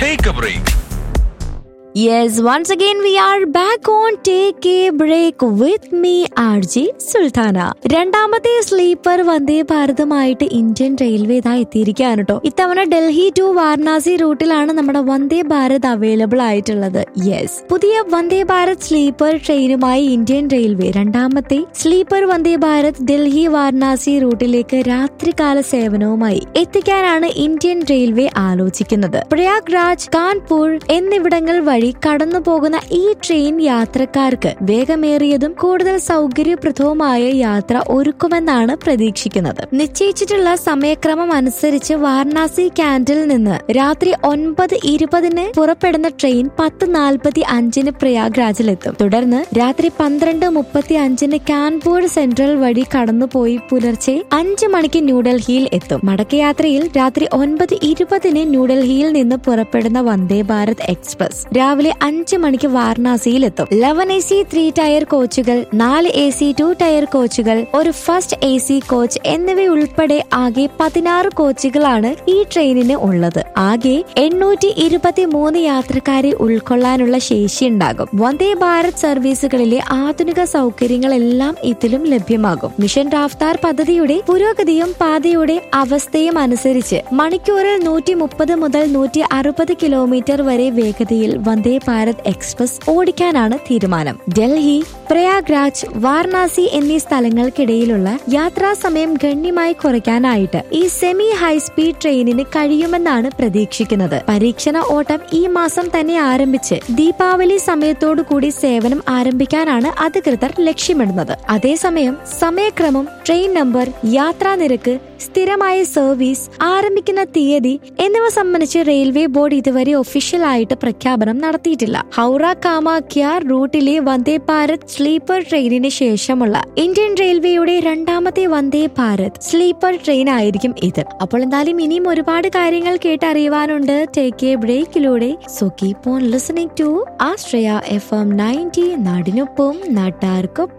Take a break. Yes, once again we are back on Take a Break with me, RJ Sultana രണ്ടാമത്തെ sleeper Vande ഭാരതമായിട്ട് Indian railway ഇതാ എത്തിയിരിക്കുകയാണ് കേട്ടോ ഇത്തവണ Delhi to Varanasi റൂട്ടിലാണ് നമ്മുടെ വന്ദേ ഭാരത് അവൈലബിൾ ആയിട്ടുള്ളത് യെസ് പുതിയ വന്ദേ ഭാരത് സ്ലീപ്പർ ട്രെയിനുമായി ഇന്ത്യൻ റെയിൽവേ രണ്ടാമത്തെ സ്ലീപ്പർ വന്ദേ ഭാരത് ഡൽഹി വാരണാസി റൂട്ടിലേക്ക് രാത്രികാല സേവനവുമായി എത്തിക്കാനാണ് ഇന്ത്യൻ റെയിൽവേ ആലോചിക്കുന്നത് പ്രയാഗ്രാജ് കാൺപൂർ എന്നിവിടങ്ങൾ വഴി കടന്നു പോകുന്ന ഈ ട്രെയിൻ യാത്രക്കാർക്ക് വേഗമേറിയതും കൂടുതൽ സൗകര്യപ്രദവുമായ യാത്ര ഒരുക്കുമെന്നാണ് പ്രതീക്ഷിക്കുന്നത് നിശ്ചയിച്ചിട്ടുള്ള സമയക്രമം അനുസരിച്ച് വാരണാസി ക്യാൻഡിൽ നിന്ന് രാത്രി ഒൻപത് ഇരുപതിന് പുറപ്പെടുന്ന ട്രെയിൻ പത്ത് നാൽപ്പത്തി അഞ്ചിന് പ്രയാഗ്രാജിലെത്തും തുടർന്ന് രാത്രി പന്ത്രണ്ട് മുപ്പത്തി അഞ്ചിന് കാൺപൂർ സെൻട്രൽ വഴി കടന്നുപോയി പുലർച്ചെ അഞ്ച് മണിക്ക് ന്യൂഡൽഹിയിൽ എത്തും മടക്കയാത്രയിൽ രാത്രി ഒൻപത് ഇരുപതിന് ന്യൂഡൽഹിയിൽ നിന്ന് പുറപ്പെടുന്ന വന്ദേ ഭാരത് എക്സ്പ്രസ് രാവിലെ അഞ്ച് മണിക്ക് വാരണാസിയിൽ എത്തും eleven A C three tier കോച്ചുകൾ നാല് എ സി ടു ടയർ കോച്ചുകൾ ഒരു ഫസ്റ്റ് എ സി കോച്ച് എന്നിവയുൾപ്പെടെ ആകെ പതിനാറ് കോച്ചുകളാണ് ഈ ട്രെയിനിന് ഉള്ളത് ആകെ എണ്ണൂറ്റി ഇരുപത്തി മൂന്ന് യാത്രക്കാരെ ഉൾക്കൊള്ളാനുള്ള ശേഷിയുണ്ടാകും വന്ദേ ഭാരത് സർവീസുകളിലെ ആധുനിക സൗകര്യങ്ങളെല്ലാം ഇതിലും ലഭ്യമാകും മിഷൻ റാഫ്താർ പദ്ധതിയുടെ പുരോഗതിയും പാതയുടെ അവസ്ഥയും അനുസരിച്ച് മണിക്കൂറിൽ നൂറ്റി മുപ്പത് മുതൽ നൂറ്റി അറുപത് കിലോമീറ്റർ വരെ വേഗതയിൽ വന്ദേ ഭാരത് എക്സ്പ്രസ് ഓടിക്കാനാണ് തീരുമാനം ഡൽഹി പ്രയാഗ്രാജ് വാരണാസി എന്നീ സ്ഥലങ്ങൾക്കിടയിലുള്ള യാത്രാ സമയം ഗണ്യമായി കുറയ്ക്കാനായിട്ട് ഈ സെമി ഹൈസ്പീഡ് ട്രെയിനിന് കഴിയുമെന്നാണ് പ്രതീക്ഷിക്കുന്നത് പരീക്ഷണ ഓട്ടം ഈ മാസം തന്നെ ആരംഭിച്ച് ദീപാവലി സമയത്തോടു കൂടി സേവനം ആരംഭിക്കാനാണ് അധികൃതർ ലക്ഷ്യമിടുന്നത് അതേസമയം സമയക്രമം ട്രെയിൻ നമ്പർ യാത്രാ നിരക്ക് സ്ഥിരമായ സർവീസ് ആരംഭിക്കുന്ന തീയതി എന്നിവ സംബന്ധിച്ച് റെയിൽവേ ബോർഡ് ഇതുവരെ ഒഫീഷ്യൽ ആയിട്ട് പ്രഖ്യാപനം നടത്തിയിട്ടില്ല ഹൗറ കാമാഖ്യ റൂട്ടിലെ വന്ദേ ഭാരത് സ്ലീപ്പർ ട്രെയിനിന് ശേഷമുള്ള ഇന്ത്യൻ റെയിൽവേയുടെ രണ്ടാമത്തെ വന്ദേ ഭാരത് സ്ലീപ്പർ ട്രെയിൻ ആയിരിക്കും ഇത് അപ്പോൾ എന്തായാലും ഇനിയും ഒരുപാട് കാര്യങ്ങൾ കേട്ടറിയുവാനുണ്ട് ടേക്ക് എ ബ്രേക്കിലൂടെ so keep on listening to Ashraya F M ninety നാടിനൊപ്പം നാട്ടാർക്കൊപ്പം